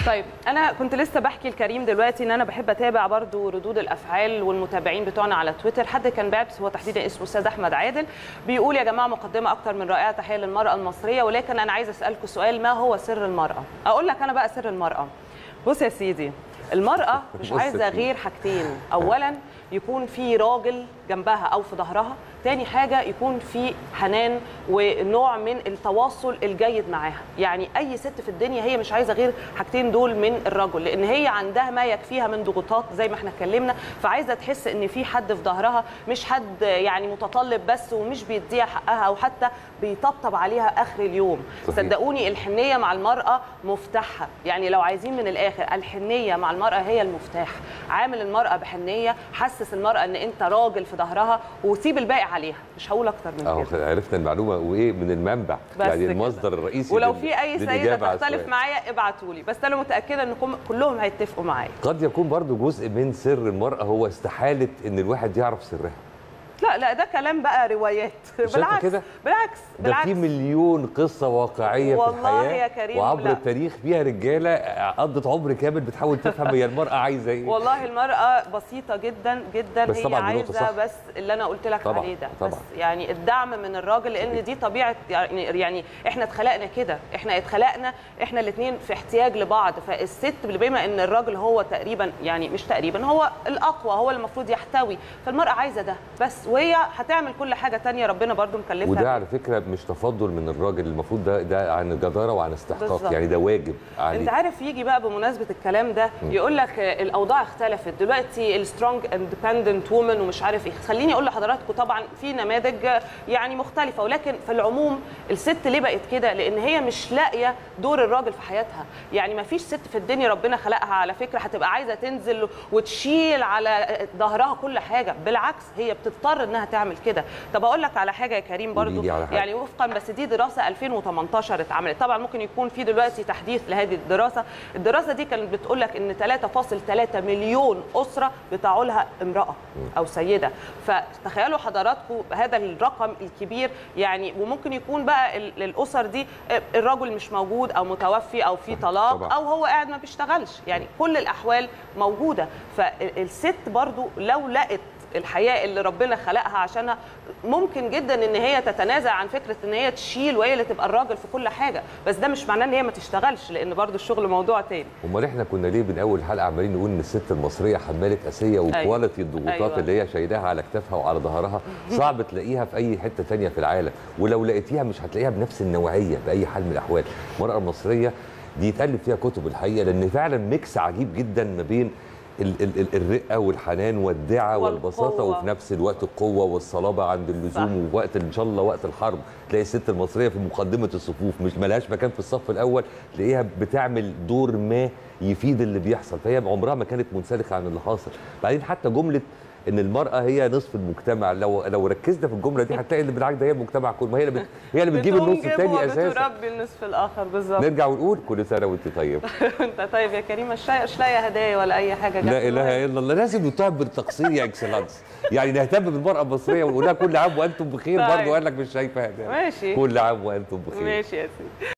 طيب انا كنت لسه بحكي لكريم دلوقتي ان انا بحب اتابع برضو ردود الافعال والمتابعين بتوعنا على تويتر حد كان بعت هو تحديدا اسمه استاذ احمد عادل بيقول يا جماعه مقدمه اكتر من رائعه تحيه للمراه المصريه ولكن انا عايز اسالكم سؤال ما هو سر المراه اقول لك انا بقى سر المراه بص يا سيدي المراه مش بص عايزه فيه. غير حاجتين اولا يكون في راجل جنبها او في ظهرها تاني حاجه يكون في حنان ونوع من التواصل الجيد معاها يعني اي ست في الدنيا هي مش عايزه غير حاجتين دول من الرجل لان هي عندها ما يكفيها من ضغوطات زي ما احنا اتكلمنا فعايزه تحس ان في حد في ظهرها مش حد يعني متطلب بس ومش بيديها حقها او حتى بيطبطب عليها اخر اليوم صحيح. صدقوني الحنيه مع المراه مفتاحها يعني لو عايزين من الاخر الحنيه مع المراه هي المفتاح عامل المراه بحنيه حسس المراه ان انت راجل في ظهرها وسيب الباقي عليها مش هقول اكتر من اهو كده عرفنا المعلومه وايه من المنبع بس يعني كده. المصدر الرئيسي ولو لل- في اي سيده للإجابة على تختلف السؤال. معايا ابعتوا لي بس انا متاكده ان كم- كلهم هيتفقوا معايا قد يكون برضو جزء من سر المرأة هو استحالة ان الواحد يعرف سرها لا لا ده كلام بقى روايات شايفة بالعكس كده؟ بالعكس ده بالعكس في مليون قصة واقعية في والله الحياة يا كريم، وعبر لا. التاريخ فيها رجالة قضت عمر كامل بتحاول تفهم هي المرأة عايزة ايه والله المرأة بسيطة جدا جدا بس هي طبعاً دي نقطة عايزة صح. بس اللي أنا قلت لك طبعاً، عليه ده طبعاً. بس يعني الدعم من الراجل لأن دي طبيعة يعني يعني إحنا اتخلقنا كده إحنا اتخلقنا إحنا الاتنين في احتياج لبعض فالست بما إن الراجل هو تقريبا يعني مش تقريبا هو الأقوى هو اللي المفروض يحتوي فالمرأة عايزة ده بس وهي هتعمل كل حاجة تانية ربنا برضو مكلفها وده بيه. على فكرة مش تفضل من الراجل المفروض ده ده عن جدارة وعن استحقاق بالظبط. يعني ده واجب انت عليه عارف يجي بقى بمناسبه الكلام ده يقول لك آه، الاوضاع اختلفت دلوقتي السترونج اندبندنت وومن ومش عارف ايه خليني اقول لحضراتكم طبعا في نماذج آه، يعني مختلفه ولكن في العموم الست ليه بقت كده لان هي مش لاقيه دور الراجل في حياتها يعني ما فيش ست في الدنيا ربنا خلقها على فكره هتبقى عايزه تنزل وتشيل على ظهرها كل حاجه بالعكس هي بتضطر انها تعمل كده طب اقول لك على حاجه يا كريم قولي برضو لي على حاجة. يعني وفقا بس دي دراسه 2018 اتعملت طبعا ممكن يكون في دلوقتي تحديث لهذه الدراسه الدراسه دي كانت بتقول لك ان 3.3 مليون اسره بتعولها امراه او سيده فتخيلوا حضراتكم هذا الرقم الكبير يعني وممكن يكون بقى ال- الاسر دي الرجل مش موجود او متوفي او في طلاق طبعاً. او هو قاعد ما بيشتغلش يعني كل الاحوال موجوده فالست برضو لو لقت الحياه اللي ربنا خلقها عشانها ممكن جدا ان هي تتنازع عن فكره ان هي تشيل وهي اللي تبقى الراجل في كل حاجه بس ده مش معناه ان هي ما تشتغلش لان برضو الشغل موضوع تاني امال احنا كنا ليه من اول حلقه عمالين نقول ان الست المصريه حماله اسيه وكواليتي الضغوطات أيوة. اللي هي شايلاها على كتافها وعلى ظهرها صعب تلاقيها في اي حته تانية في العالم ولو لقيتيها مش هتلاقيها بنفس النوعيه باي حال من الاحوال المراه المصريه دي يتالف فيها كتب الحقيقه لان فعلا ميكس عجيب جدا ما بين ال- ال- ال- الرقه والحنان والدعه والبساطه والقوة. وفي نفس الوقت القوه والصلابه عند اللزوم ووقت ان شاء الله وقت الحرب تلاقي الست المصريه في مقدمه الصفوف مش ملهاش مكان في الصف الاول تلاقيها بتعمل دور ما يفيد اللي بيحصل فهي عمرها ما كانت منسلخه عن اللي حاصل بعدين حتى جمله ان المراه هي نصف المجتمع لو لو ركزنا في الجمله دي هتلاقي اللي بالعكس ده هي المجتمع كله ما هي اللي بت... هي اللي بتجيب النص بتنجب الثاني اساسا وبتربي النصف الاخر بالظبط نرجع ونقول كل سنه وانت طيب انت طيب يا كريم مش لاقي مش لاقي هدايا ولا اي حاجه جت لا معايا. اله الا الله لازم نتهم بالتقصير يا اكسلانس يعني نهتم بالمراه المصريه ونقول لها كل عام وانتم بخير طيب. برضه قال لك مش شايفه هدايا ماشي كل عام وانتم بخير ماشي يا سيدي